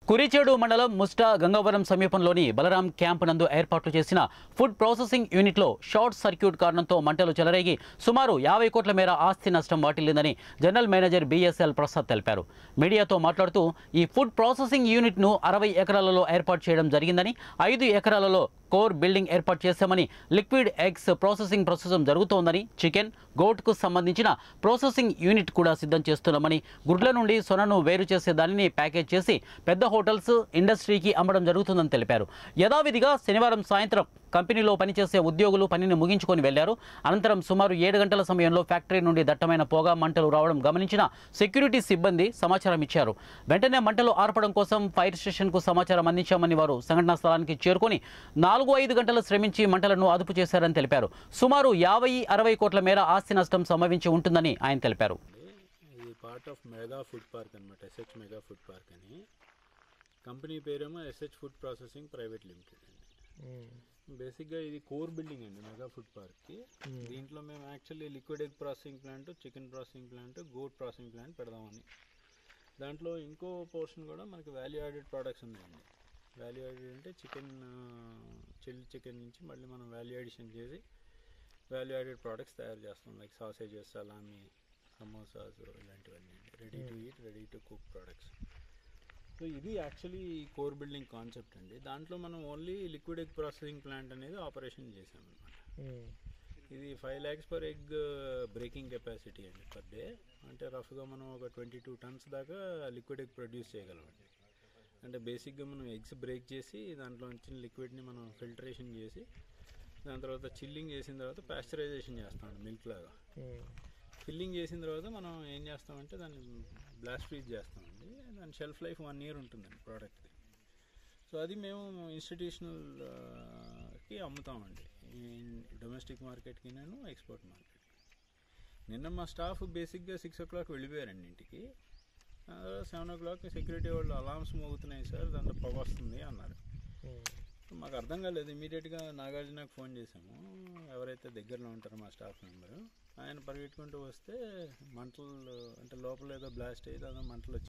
కురిచేడు మండలం ముస్టా గంగవరం సమీపంలోని బలరాం క్యాంప్ నందు ఏర్పాట్లు చేసిన ఫుడ్ ప్రాసెసింగ్ యూనిట్లో షార్ట్ సర్క్యూట్ కారణంతో మంటలు చెలరేగి సుమారు యాభై కోట్ల మేర ఆస్తి నష్టం వాటిల్లిందని జనరల్ మేనేజర్ బిఎస్ఎల్ ప్రసాద్ తెలిపారు మీడియాతో మాట్లాడుతూ ఈ ఫుడ్ ప్రాసెసింగ్ యూనిట్ను అరవై ఎకరాలలో ఏర్పాటు చేయడం జరిగిందని ఐదు ఎకరాలలో కోర్ బిల్డింగ్ ఏర్పాటు చేశామని లిక్విడ్ ఎగ్స్ ప్రాసెసింగ్ ప్రస్తుతం జరుగుతోందని చికెన్ గోట్కు సంబంధించిన ప్రాసెసింగ్ యూనిట్ కూడా సిద్ధం చేస్తున్నామని గుడ్ల నుండి సొనను వేరు చేసే దానిని ప్యాకేజ్ చేసి పెద్ద హోటల్స్ ఇండస్ట్రీకి అమ్మడం జరుగుతుందని తెలిపారు యథావిధిగా శనివారం సాయంత్రం కంపెనీలో పనిచేసే ఉద్యోగులు పనిని ముగించుకొని వెళ్లారు అనంతరం సుమారు ఏడు గంటల సమయంలో ఫ్యాక్టరీ నుండి దట్టమైన పొగ మంటలు రావడం గమనించిన సెక్యూరిటీ సిబ్బంది సమాచారం ఇచ్చారు వెంటనే మంటలు ఆర్పడం కోసం ఫైర్ స్టేషన్కు సమాచారం అందించామని వారు సంఘటనా స్థలానికి చేరుకొని నాలుగు ఐదు గంటలు శ్రమించి మంటలను అదుపు చేశారని తెలిపారు సుమారు యాభై అరవై కోట్ల మేర ఆస్తి నష్టం సంభవించి ఉంటుందని ఆయన తెలిపారు ఇది part of mega food park అనమాట ఎస్హెచ్ మెగా ఫుడ్ పార్క్ అని కంపెనీ పేరేమో SH food processing private limited అండి బేసిక్గా ఇది కోర్ బిల్డింగ్ అండి మెగా ఫుడ్ పార్క్కి దీంట్లో మేము actually liquid egg processing plant chicken processing plant goat processing plant పెడదామని దాంట్లో ఇంకో పోర్షన్ కూడా మనకి వాల్యూ యాడెడ్ ప్రోడక్ట్స్ ఉన్నాయండి వాల్యూ యాడెడ్ అంటే చికెన్ చిల్లీ చికెన్ నుంచి మళ్ళీ మనం వాల్యూ అడిషన్ చేసి వాల్యూ యాడెడ్ ప్రోడక్ట్స్ తయారు చేస్తాం లైక్ సాసేజెస్ సలామీ సమోసాస్ ఇలాంటివన్నీ ready to eat ready to cook products so ఇది యాక్చువల్లీ కోర్ బిల్డింగ్ కాన్సెప్ట్ అండి దాంట్లో మనం only liquid egg processing plant అనేది ఆపరేషన్ చేసామన్నమాట ఇది five lakhs per egg breaking capacity అండి పర్ డే అంటే రఫ్గా మనం ఒక ట్వంటీ టూ టన్స్ దాకా లిక్విడ్ ఎగ్ ప్రొడ్యూస్ చేయగలమండి అంటే బేసిక్గా మనం ఎగ్స్ బ్రేక్ చేసి దాంట్లో వచ్చిన లిక్విడ్ని మనం ఫిల్టరేషన్ చేసి దాని తర్వాత చిల్లింగ్ చేసిన తర్వాత పాస్చరైజేషన్ చేస్తాం మిల్క్ లాగా ఫిల్లింగ్ చేసిన తర్వాత మనం ఏం చేస్తామంటే దాన్ని బ్లాస్ట్ ఫ్రీజ్ చేస్తామండి దాని షెల్ఫ్ లైఫ్ వన్ ఇయర్ ఉంటుందండి ప్రోడక్ట్ది సో అది మేము ఇన్స్టిట్యూషనల్కి అమ్ముతామండి డొమెస్టిక్ మార్కెట్కి నేను ఎక్స్పోర్ట్ మార్కెట్కి నిన్న మా స్టాఫ్ బేసిక్గా సిక్స్ ఓ క్లాక్ వెళ్ళిపోయారండి ఇంటికి సెవెన్ ఓ క్లాక్ సెక్యూరిటీ వాళ్ళు అలామ్స్ మోగుతున్నాయి సార్ దాంట్లో పొగ వస్తుంది అన్నారు మాకు అర్థం కాలేదు ఇమీడియట్గా నాగార్జునకు ఫోన్ చేసాము ఎవరైతే దగ్గరలో ఉంటారో మా స్టాఫ్ మెంబరు ఆయన పరిగెట్టుకుంటూ వస్తే మంటలు అంటే లోపల ఏదో బ్లాస్ట్ అయ్యి దాని మంటలు వచ్చి